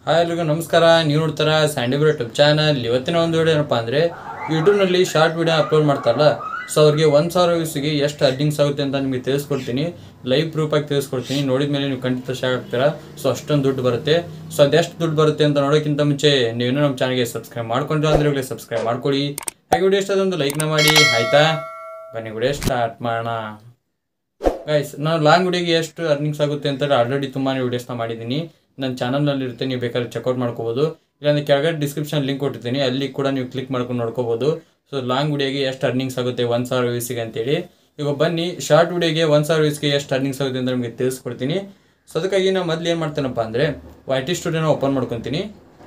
hi ಎಲ್ರಿಗೂ ನಮಸ್ಕಾರ ನೀವು ನೋಡ್ತಾರ ಸ್ಯಾಂಡಿ ಯೂಟ್ಯೂಬ್ ಚಾನಲ್ ಇವತ್ತಿನ ಒಂದು ವಿಡಿಯೋ ಏನಪ್ಪ ಅಂದರೆ ಯೂಟ್ಯೂಬ್ನಲ್ಲಿ ಶಾರ್ಟ್ ವಿಡಿಯೋ ಅಪ್ಲೋಡ್ ಮಾಡ್ತಾರಲ್ಲ ಸೊ ಅವ್ರಿಗೆ ಒಂದು ಸಾವಿರ ವ್ಯೂಸಿಗೆ ಎಷ್ಟು ಅರ್ನಿಂಗ್ಸ್ ಆಗುತ್ತೆ ಅಂತ ನಿಮಗೆ ತಿಳಿಸ್ಕೊಡ್ತೀನಿ ಲೈವ್ ಪ್ರೂಫಾಗಿ ತಿಳಿಸ್ಕೊಡ್ತೀನಿ ನೋಡಿದ ಮೇಲೆ ನೀವು ಖಂಡಿತ ಶಾಕ್ ಆಗ್ತೀರಾ ಸೊ ಅಷ್ಟೊಂದು ದುಡ್ಡು ಬರುತ್ತೆ ಸೊ ಅದೆಷ್ಟು ದುಡ್ಡು ಬರುತ್ತೆ ಅಂತ ನೋಡೋಕ್ಕಿಂತ ಮುಂಚೆ ನೀವೇನೋ ನಮ್ಮ ಚಾನಲ್ಗೆ ಸಬ್ಸ್ಕ್ರೈಬ್ ಮಾಡ್ಕೊಂಡ್ರೆ ಅಂದ್ರೆ ಇವಾಗಲೇ ಸಬ್ಸ್ಕ್ರೈಬ್ ಮಾಡ್ಕೊಳ್ಳಿ ಹಾಗೆ ವಿಡಿಯೋ ಇಷ್ಟ ಒಂದು ಲೈಕ್ನ ಮಾಡಿ ಆಯ್ತಾ ಬನ್ನಿ ವಿಡಿಯೋ ಸ್ಟಾರ್ಟ್ ಮಾಡೋಣ ಗೈಸ್ ನಾನು ಲಾಂಗ್ ವಿಡಿಯೋಗೆ ಎಷ್ಟು ಅರ್ನಿಂಗ್ಸ್ ಆಗುತ್ತೆ ಅಂತ ಆಲ್ರೆಡಿ ತುಂಬಾ ವಿಡಿಯೋಸ್ನ ಮಾಡಿದ್ದೀನಿ ನನ್ನ ಚಾನಲ್ನಲ್ಲಿ ಇರುತ್ತೆ ನೀವು ಬೇಕಾದ್ರೆ ಚೆಕ್ಔಟ್ ಮಾಡ್ಕೋಬೋದು ಇಲ್ಲಾಂದ್ರೆ ಕೆಳಗಡೆ ಡಿಸ್ಕ್ರಿಪ್ಷನ್ ಲಿಂಕ್ ಕೊಟ್ಟಿರ್ತೀನಿ ಅಲ್ಲಿ ಕೂಡ ನೀವು ಕ್ಲಿಕ್ ಮಾಡ್ಕೊಂಡು ನೋಡ್ಕೋಬೋದು ಸೊ ಲಾಂಗ್ ವಿಡಿಯೋಗೆ ಎಷ್ಟು ಅರ್ನಿಂಗ್ಸ್ ಆಗುತ್ತೆ ಒಂದು ಸಾವಿರ ವ್ಯೂಸಿಗೆ ಅಂತೇಳಿ ಈಗ ಬನ್ನಿ ಶಾರ್ಟ್ ವಿಡಿಯೋಗೆ ಒಂದು ಸಾವಿರ ವ್ಯೂಸ್ಗೆ ಎಷ್ಟು ಅರ್ನಿಂಗ್ಸ್ ಆಗುತ್ತೆ ಅಂತ ನಿಮಗೆ ತಿಳಿಸ್ಕೊಡ್ತೀನಿ ಸೊ ಅದಕ್ಕಾಗಿ ನಾನು ಮೊದಲು ಏನು ಮಾಡ್ತೇನಪ್ಪ ಅಂದರೆ ವೈ ಟಿ ಸ್ಟುಡಿಯೋನ ಓಪನ್ ಮಾಡ್ಕೊತೀನಿ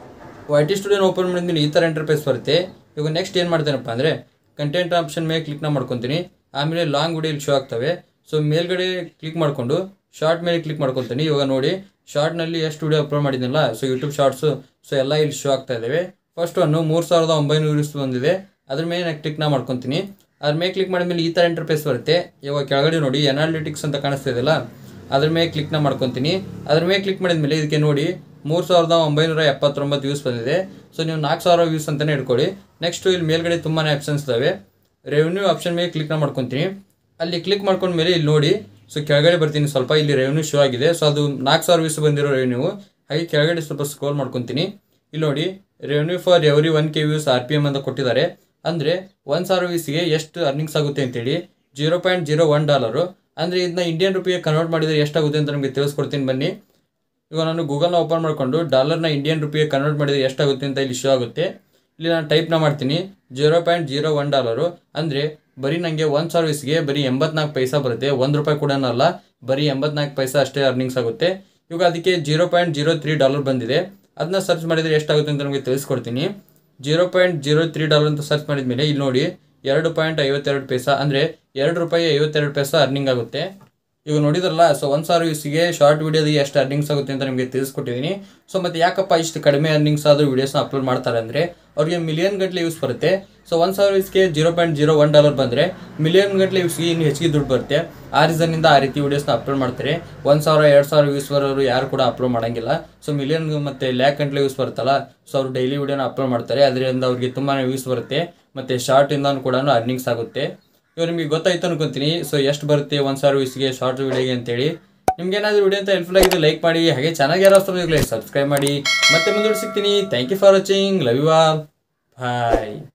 ವೈ ಟಿ ಸ್ಟುಡಿಯೋನ ಓಪನ್ ಮಾಡಿದ್ಮೇಲೆ ಈ ಥರ ಇಂಟರ್ಫೇಸ್ ಬರುತ್ತೆ ಇವಾಗ ನೆಕ್ಸ್ಟ್ ಏನು ಮಾಡ್ತೇನಪ್ಪ ಅಂದರೆ ಕಂಟೆಂಟ್ ಆಪ್ಷನ್ ಮೇಲೆ ಕ್ಲಿಕ್ನ ಮಾಡ್ಕೊತೀನಿ ಆಮೇಲೆ ಲಾಂಗ್ ವಿಡಿಯೋ ಶೋ ಆಗ್ತವೆ ಸೊ ಮೇಲ್ಗಡೆ ಕ್ಲಿಕ್ ಮಾಡಿಕೊಂಡು ಶಾರ್ಟ್ ಮೇಲೆ ಕ್ಲಿಕ್ ಮಾಡ್ಕೊತೀನಿ ಇವಾಗ ನೋಡಿ ಶಾರ್ಟ್ನಲ್ಲಿ ಎಷ್ಟು ವಿಡಿಯೋ ಅಪ್ಲೋಡ್ ಮಾಡಿದ್ನಲ್ಲ ಸೊ ಯೂಟ್ಯೂಬ್ ಶಾರ್ಟ್ಸು ಸೊ ಎಲ್ಲ ಇಲ್ಲಿ ಶೋ ಆಗ್ತಾ ಇದ್ದಾವೆ ಫಸ್ಟ್ ಒನ್ನು ಮೂರು ಸಾವಿರದ ಒಂಬೈನೂರು ವ್ಯೂಸ್ ಬಂದಿದೆ ಅದ್ರ ಮೇಲೆ ನಾನು ಕ್ಲಿಕ್ನ ಮಾಡ್ಕೊತೀನಿ ಅದ್ರ ಮೇಲೆ ಕ್ಲಿಕ್ ಮಾಡಿದ್ಮೇಲೆ ಈ ಥರ ಇಂಟರ್ಫೇಸ್ ಬರುತ್ತೆ ಇವಾಗ ಕೆಳಗಡೆ ನೋಡಿ ಎನಾಲಿಟಿಕ್ಸ್ ಅಂತ ಕಾಣಿಸ್ತಾ ಇದೆಯಲ್ಲ ಅದ್ರ ಮೇಲೆ ಕ್ಲಿಕ್ನ ಮಾಡ್ಕೊತೀನಿ ಅದ್ರ ಮೇಲೆ ಕ್ಲಿಕ್ ಮಾಡಿದ್ಮೇಲೆ ಇದಕ್ಕೆ ನೋಡಿ ಮೂರು ಸಾವಿರದ ಒಂಬೈನೂರ ಎಪ್ಪತ್ತೊಂಬತ್ತು ವ್ಯೂಸ್ ಬಂದಿದೆ ಸೊ ನೀವು ನಾಲ್ಕು ಸಾವಿರ ವ್ಯೂಸ್ ಅಂತಲೇ ಇಟ್ಕೊಳ್ಳಿ ನೆಕ್ಸ್ಟ್ ಇಲ್ಲಿ ಮೇಲ್ಗಡೆ ತುಂಬಾ ಆಪ್ಷನ್ಸ್ ಇದ್ದಾವೆ ರೆವೆನ್ಯೂ ಆಪ್ಷನ್ ಮೇಲೆ ಕ್ಲಿಕ್ನ ಮಾಡ್ಕೊತೀನಿ ಅಲ್ಲಿ ಕ್ಲಿಕ್ ಮಾಡ್ಕೊಂಡ್ಮೇಲೆ ಇಲ್ಲಿ ನೋಡಿ ಸೊ ಕೆಳಗಡೆ ಬರ್ತೀನಿ ಸ್ವಲ್ಪ ಇಲ್ಲಿ ರೆವೆನ್ಯೂ ಶೋ ಆಗಿದೆ ಸೊ ಅದು ನಾಲ್ಕು ಸಾವಿರ ವ್ಯೂಸ್ ಬಂದಿರೋ ರೆವೆನ್ಯೂ ಹಾಗೆ ಕೆಳಗಡೆ ಸ್ವಲ್ಪ ಸ್ಕ್ರೋಲ್ ಮಾಡ್ಕೊತೀನಿ ಇಲ್ಲಿ ನೋಡಿ revenue for every one K views R P M ಅಂತ ಕೊಟ್ಟಿದ್ದಾರೆ ಅಂದರೆ ಒಂದು ಸಾವಿರ ವ್ಯೂಸ್ಗೆ ಎಷ್ಟು ಅರ್ನಿಂಗ್ಸ್ ಆಗುತ್ತೆ ಅಂತೇಳಿ zero point zero one dollar ಅಂದರೆ ಇದನ್ನ ಇಂಡಿಯನ್ ರುಪಿಗೆ ಕನ್ವರ್ಟ್ ಮಾಡಿದರೆ ಎಷ್ಟಾಗುತ್ತೆ ಅಂತ ನಿಮಗೆ ತಿಳಿಸ್ಕೊಡ್ತೀನಿ ಬನ್ನಿ ಇವಾಗ ನಾನು ಗೂಗಲ್ನ ಓಪನ್ ಮಾಡಿಕೊಂಡು ಡಾಲರ್ನ ಇಂಡಿಯನ್ ರುಪಿಗೆ ಕನ್ವರ್ಟ್ ಮಾಡಿದರೆ ಎಷ್ಟಾಗುತ್ತೆ ಅಂತ ಇಲ್ಲಿ ಶೋ ಆಗುತ್ತೆ ಇಲ್ಲಿ ನಾನು ಟೈಪ್ನ ಮಾಡ್ತೀನಿ zero point zero one dollar ಅಂದರೆ ಬರೀ ನನಗೆ ಒಂದು ಸರ್ವಿಸ್ಗೆ ಬರೀ ಎಂಬತ್ನಾಲ್ಕು ಪೈಸಾ ಬರುತ್ತೆ ಒಂದು ರೂಪಾಯಿ ಕೂಡ ಅಲ್ಲ ಬರೀ ಎಂಬತ್ನಾಲ್ಕು ಪೈಸಾ ಅಷ್ಟೇ ಅರ್ನಿಂಗ್ಸ್ ಆಗುತ್ತೆ ಇವಾಗ ಅದಕ್ಕೆ zero point zero three dollar ಬಂದಿದೆ ಅದನ್ನ ಸರ್ಚ್ ಮಾಡಿದರೆ ಎಷ್ಟಾಗುತ್ತೆ ಅಂತ ನಮಗೆ ತಿಳಿಸ್ಕೊಡ್ತೀನಿ zero point zero three dollar ಅಂತ ಸರ್ಚ್ ಮಾಡಿದ ಮೇಲೆ ಇಲ್ಲಿ ನೋಡಿ ಎರಡು ಪಾಯಿಂಟ್ ಐವತ್ತೆರಡು ಪೈಸಾ ಅಂದರೆ ಎರಡು ರೂಪಾಯಿ ಐವತ್ತೆರಡು ಪೈಸಾ ಅರ್ನಿಂಗ್ ಆಗುತ್ತೆ ಈಗ ನೋಡಿದ್ರಲ್ಲ ಸೊ ಒಂದು ಸಾವಿರ ವ್ಯೂಸಿಗೆ ಶಾರ್ಟ್ ವಿಡಿಯೋದಿಗೆ ಎಷ್ಟು ಅರ್ನಿಂಗ್ಸ್ ಆಗುತ್ತೆ ಅಂತ ನಿಮಗೆ ತಿಳಿಸ್ಕೊಟ್ಟಿದ್ದೀನಿ ಸೊ ಮತ್ತೆ ಯಾಕಪ್ಪ ಇಷ್ಟು ಕಡಿಮೆ ಅರ್ನಿಂಗ್ಸ್ ಆದರೂ ವೀಡಿಯೋಸ್ನ ಅಪ್ಲೋಡ್ ಮಾಡ್ತಾರೆ ಅಂದರೆ ಅವ್ರಿಗೆ ಮಿಲಿಯನ್ ಗಟ್ಟಲೆ ಯೂಸ್ ಬರುತ್ತೆ ಸೊ ಒಂದು ಸಾವಿರ ವ್ಯೂಸ್ಗೆ zero point zero one dollar ಬಂದರೆ ಮಿಲಿಯನ್ ಗಟ್ಟಲೆ ವ್ಯೂಸ್ಗೆ ಇನ್ನು ಹೆಚ್ಚಿಗೆ ದುಡ್ಡು ಬರುತ್ತೆ ಆ ರೀಸನ್ನಿಂದ ಆ ರೀತಿ ವೀಡಿಯೋಸ್ನ ಅಪ್ಲೋಡ್ ಮಾಡ್ತಾರೆ ಒಂದು ಸಾವಿರ ಎರಡು ಸಾವಿರ ವ್ಯೂಸ್ ಬರೋರು ಯಾರು ಕೂಡ ಅಪ್ಲೋಡ್ ಮಾಡಂಗಿಲ್ಲ ಸೊ ಮಿಲಿಯನ್ ಮತ್ತು ಲ್ಯಾಕ್ ಗಂಟ್ಲೆ ವ್ಯೂಸ್ ಬರುತ್ತಲ್ಲ ಸೊ ಅವರು ಡೈಲಿ ವೀಡಿಯೋನ ಅಪ್ಲೋಡ್ ಮಾಡ್ತಾರೆ ಅದರಿಂದ ಅವ್ರಿಗೆ ತುಂಬಾ ವ್ಯೂಸ್ ಬರುತ್ತೆ ಮತ್ತು ಶಾರ್ಟಿಂದನೂ ಕೂಡ ಅರ್ನಿಂಗ್ಸ್ ಆಗುತ್ತೆ ಇವಾಗ ನಿಮಗೆ ಗೊತ್ತಾಯ್ತು ಅನ್ಕೊಂತೀನಿ ಸೊ ಎಷ್ಟು ಬರುತ್ತೆ ಒಂದು ಸಾವಿರ ವ್ಯೂಸ್ಗೆ ಶಾರ್ಟ್ ವಿಡಿಯೋಗೆ ಅಂತೇಳಿ ನಿಮ್ಗೆ ಏನಾದರೂ ವಿಡಿಯೋ ಅಂತ ಹೆಲ್ಪ್ಫುಲ್ ಆಗಿದೆ ಲೈಕ್ ಮಾಡಿ ಹಾಗೆ ಚೆನ್ನಾಗಿ ಯಾರು ಸಬ್ಸ್ಕ್ರೈಬ್ ಮಾಡಿ ಮತ್ತೆ ಮುಂದೆ ಸಿಗ್ತೀನಿ thank you for watching love you all bye